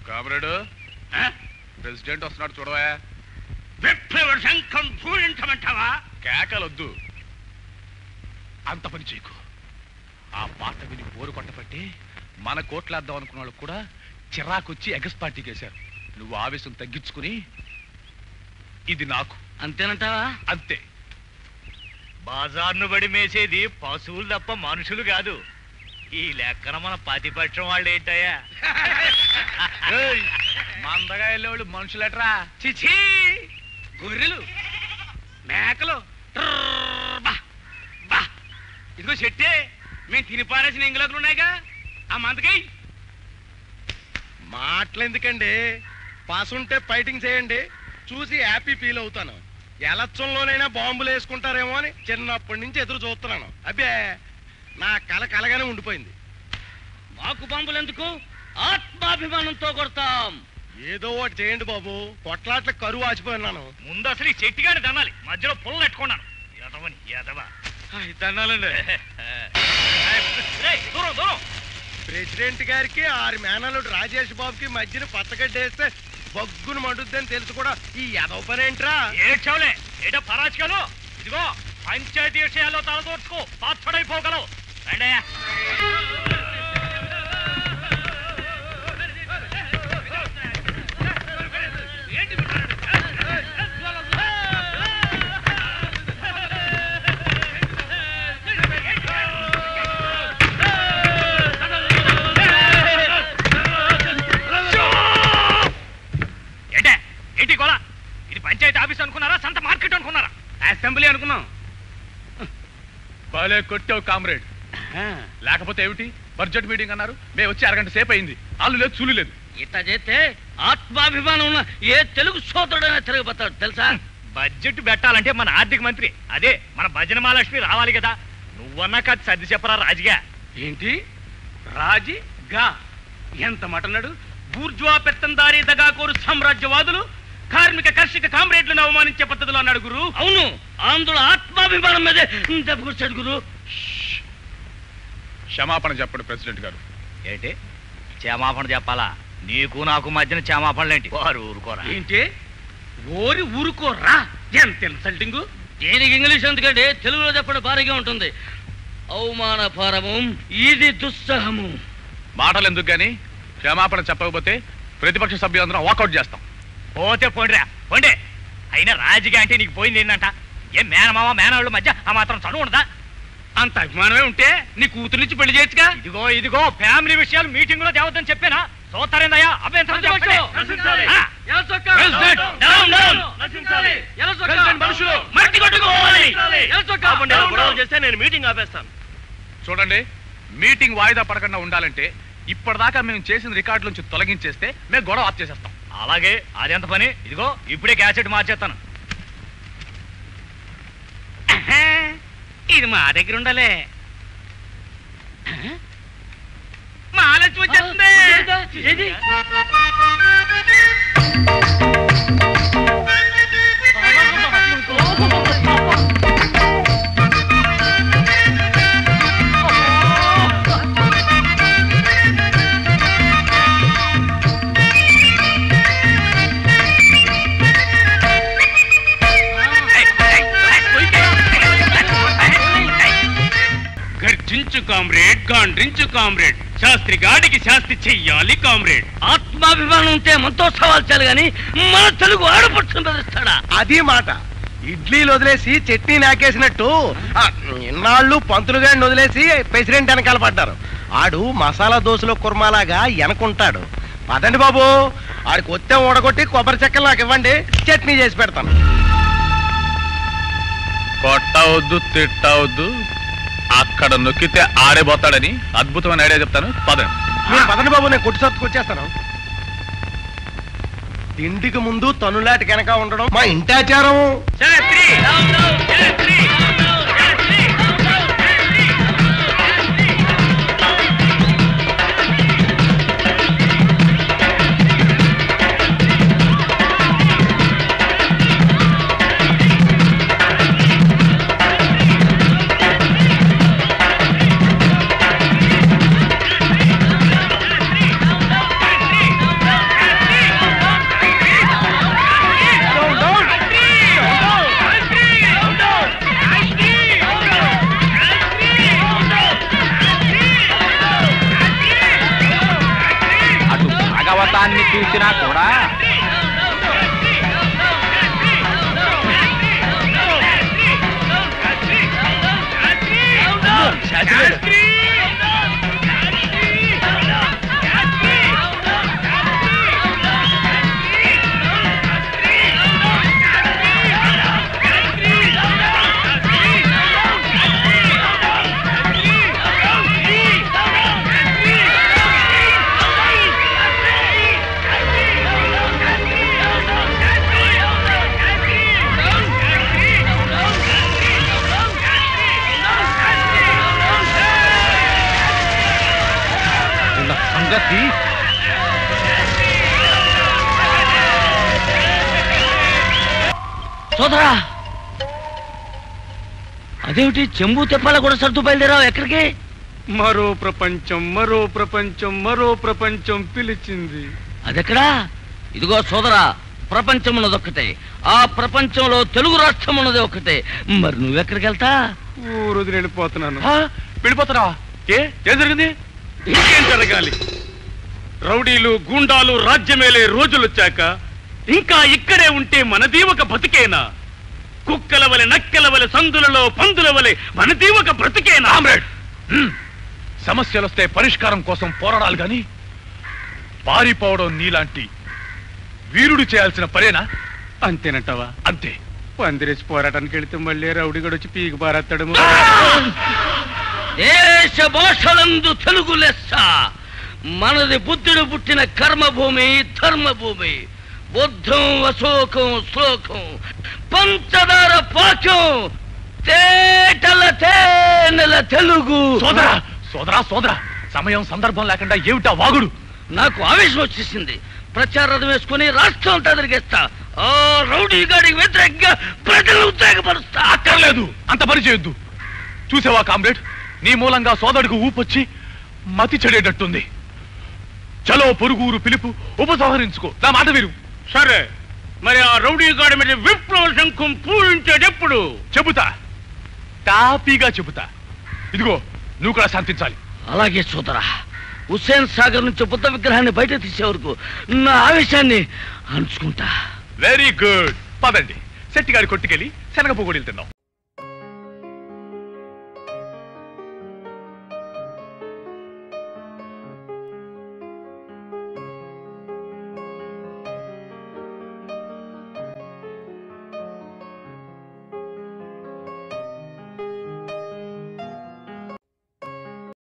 Comrade president వస్తున్నాడు చూడవా విప్లవ శంఖం పూరించమంటావా కేకలొద్దు అంత పని చేయకు ఆ పాట విని బోరు కొట్టబట్టి మన కోట్లేద్దాం అనుకున్న వాళ్ళకు కూడా చిరాకొచ్చి ఎగస్ పార్టీకి వేశారు నువ్వు ఆవేశం తగ్గించుకుని ఇది నాకు అంతేనంటావా అంతే బాజార్ను బడి మేసేది పశువులు తప్ప మనుషులు కాదు ఈ లెక్కన మన ప్రతిపక్షం వాళ్ళు ఏంటయ్యా ఏయ్, మందగా వెళ్ళేవాళ్ళు మనుషులట్రా చిచి గొర్రెలు మేకలు ట్రర్ బా, బా. ఇదిగో చెట్టే మేము తిని పారేసిన ఇంగులోకులు ఉన్నాయిగా ఆ మందకై మాటలెందుకండి పాస్ ఉంటే ఫైటింగ్ చేయండి చూసి హ్యాపీ ఫీల్ అవుతాను ఎలక్షన్లోనైనా బాంబులు వేసుకుంటారేమో అని చిన్నప్పటి నుంచి ఎదురు చూస్తున్నాను అబ్బే నా కల కలగానే ఉండిపోయింది మాకు బాంబులు ఎందుకు ఆత్మాభిమానంతో కొడతాం ఏదో ఒకటి చేయండి బాబు కొట్లాట్ల కరువు ఆచిపోయినాను ముందు అసలు ఈ చెట్టుగాని దన్నాలి మధ్యలో పుల్ల నెట్టుకున్నాను ఎదవని ఎదవా దండాలండి రేయ్, దూరం దూరం ప్రెసిడెంట్ గారికి ఆరు మేనలుడు రాజేష్ బాబుకి మధ్యన పచ్చగడ్డేస్తే బగ్గును మండుద్దని తెలుసు కూడా ఈ ఎదవ పని ఏంట్రా ఏడ్చావులే ఏటో పరాచికలు ఇదిగో పంచాయతీ విషయాల్లో తలదోర్చుకో పాత్పడైపోగలవు రండయ్యా ఏంటే ఏంటి గోళ ఇది పంచాయతీ ఆఫీస్ అనుకున్నారా సంత మార్కెట్ అనుకున్నారా అసెంబ్లీ అనుకున్నాం భలే కొట్టావు కామ్రేడ్ లేకపోతే ఏమిటి బడ్జెట్ మీటింగ్ అన్నారు మేము వచ్చి అరగంట సేపు అయింది అల్లు లేదు చూలు లేదు ఇట్లా చేస్తే ఆత్మాభిమానం ఉన్న ఏ తెలుగు సోదరుడైనా తిరగబోతాడు తెలుసా బడ్జెట్ పెట్టాలంటే మన ఆర్థిక మంత్రి అదే మన భజన మహాలక్ష్మి రావాలి కదా నువ్వన్నా కాదు సర్ది చెప్పరా రాజుగా ఏంటి రాజీ గా ఎంత మటన్నాడు బూర్జువా పెత్తందారీ దగాకోరు సామ్రాజ్యవాదులు కార్మిక కర్షక కామ్రేడ్లను అవమానించే పద్ధతిలో అన్నాడు గురు అవును ఆంధ్రుల ఆత్మాభిమానం మీదే దెబ్బకొచ్చాడు గురు క్షమాపణ చెప్పండి ప్రెసిడెంట్ గారు ఏంటి క్షమాపణ చెప్పాలా నీకు నాకు మధ్యన క్షమాపణలేంటి వారు ఊరుకోరా ఏంటి ఓరి ఊరుకోర్రా ఎంత ఇన్సల్టింగ్ దేనికి ఇంగ్లీష్ ఎందుకంటే తెలుగులో చెప్పడం భారీగా ఉంటుంది అవమాన భారము ఇది దుస్సహము మాటలు ఎందుకు గాని క్షమాపణ చెప్పకపోతే ప్రతిపక్ష సభ్యులందరం వాకౌట్ చేస్తాం పోతే పోండిరా పోండి అయినా రాజుగా అంటే నీకు పోయింది ఏంటంట ఏం మేనమామ మేనవాళ్ళ మధ్య ఆ మాత్రం చదువు ఉండదా అంత అభిమానమే ఉంటే నీ కూతురునిచ్చి పెళ్లి చేయొచ్చుగా ఇదిగో ఇదిగో ఫ్యామిలీ విషయాలు మీటింగ్ లో దేవద్దని చెప్పానా చూస్తారేందయ్యా అభ్యంతరం చెప్పండి. ఆ, President, down, down. President మనుషులు, మట్టి కొట్టుకోవాలి. చేస్తే నేను మీటింగ్ ఆపేస్తాను చూడండి మీటింగ్ వాయిదా పడకుండా ఉండాలంటే ఇప్పటిదాకా మేము చేసిన రికార్డు నుంచి తొలగించేస్తే మేము గొడవ ఆఫ్ చేసేస్తాం అలాగే అది ఎంత పని ఇదిగో ఇప్పుడే క్యాసెట్ మార్చేస్తాను ఆహా, ఇది మా దగ్గర ఉండాలే మా ఆలోచన వచ్చేస్తుంది గర్జించు కామ్రేడ్ గాండ్రించు కామ్రేడ్ శాస్త్రి గాడికి శాస్త్రి చెయ్యాలి కామ్రేడ్ ఆత్మాభిమానం ఉంటే మనతో సవాల్ చేయాలి గాని మన తెలుగు ఆడపడుచుని బెదిరిస్తాడా అది మాట ఇడ్లీలు వదిలేసి చట్నీ నాకేసినట్టు ఆ, ఇన్నాళ్ళు పంతులు గారిని వదిలేసి ప్రెసిడెంట్ వెనకాల పడ్డారు ఆడు మసాలా దోశలో కుర్మాలాగా వెనకుంటాడు పదండి బాబు ఆడికి ఒత్తే ఊడగొట్టి కొబ్బరి చెక్కలు నాకు ఇవ్వండి చట్నీ చేసి పెడతాను కొట్టవద్దు తిట్టవద్దు అక్కడ నొక్కితే ఆడేపోతాడని అద్భుతమైన ఐడియా చెప్తాను పదండి మీరు పదండి బాబు నేను కొట్టి సత్తుకు వచ్చేస్తాను తిండికి ముందు తనులాటి వెనక ఉండడం మా ఇంటాచారం శాస్త్రి శాస్త్రి శాస్త్రి భాగవతాన్ని చూసినా కూడా వీళ్ళ సంగతి సోదరా అదేమిటి చెంబు తెప్పాల కూడా సర్దు బయలుదేరావు ఎక్కడికి మరో ప్రపంచం మరో ప్రపంచం మరో ప్రపంచం పిలిచింది అదెక్కడా ఇదిగో సోదరా ప్రపంచం ఉన్నదొక్కటే ఆ ప్రపంచంలో తెలుగు రాష్ట్రం ఉన్నది ఒక్కటే మరి నువ్వెక్కడికి వెళ్తా ఊరు వదిలి వెళ్ళిపోతున్నాను ఆ, వెళ్ళిపోతున్నావా ఏ ఏం జరిగింది ఇంకేం జరగాలి రౌడీలు గూండాలు రాజ్యమేలే రోజులొచ్చాక ఇంకా ఇక్కడే ఉంటే మనది ఒక బతికేనా కుక్కల వలె నక్కల వలె సందులలో పందుల వలె మనది ఒక బ్రతికేనా కామ్రేడ్ హ్మ్. సమస్యలు వస్తే పరిష్కారం కోసం పోరాడాలి గాని పారిపోవడం నీలాంటి వీరుడు చేయాల్సిన పనేనా అంతేనంటావా అంతే పందిరేసి పోరాటానికి వెళితే మళ్ళీ రౌడీగడు వచ్చి పీకి బారేస్తాడు దేశ భాషలందు తెలుగు లెస్స మనది బుద్ధుడు పుట్టిన కర్మభూమి ధర్మభూమి బుద్ధం అశోకం శ్లోకం పంచదార పాకం తేటల తేనెల తెలుగు సోదరా సోదరా సోదరా సమయం సందర్భం లేకుండా ఏమిటా వాగుడు నాకు ఆవేశం వచ్చేసింది ప్రచారం వేసుకుని రాష్ట్రం అంతా తిరిగేస్తా ఆ రౌడీ గాడికి వ్యతిరేకంగా ప్రజలను ఉత్తేజపరుస్తా అక్కర్లేదు అంత పని చేయొద్దు చూసావా కామ్రేడ్ నీ మూలంగా సోదరుడికి ఊపొచ్చి మతి చెడేటట్టుంది చలో పొరుగురు పిలుపు ఉపసంహరించుకో నా మాట విరు సరే మరి ఆ రౌడీ గాడి మీద విప్లవ శంఖం పూరించేటెప్పుడు చెబుతా టాపీగా చెబుతా ఇదిగో నువ్వు కూడా శాంతించాలి అలాగే సోదరా హుస్సేన్ సాగర్ నుంచి బుద్ధ విగ్రహాన్ని బయట తీసే వరకు నా ఆవేశాన్ని అణుచుకుంటా వెరీ గుడ్ పదండి శెట్టిగాడి కొట్టుకెళ్ళి శనగ పొగొడిలు తిందాం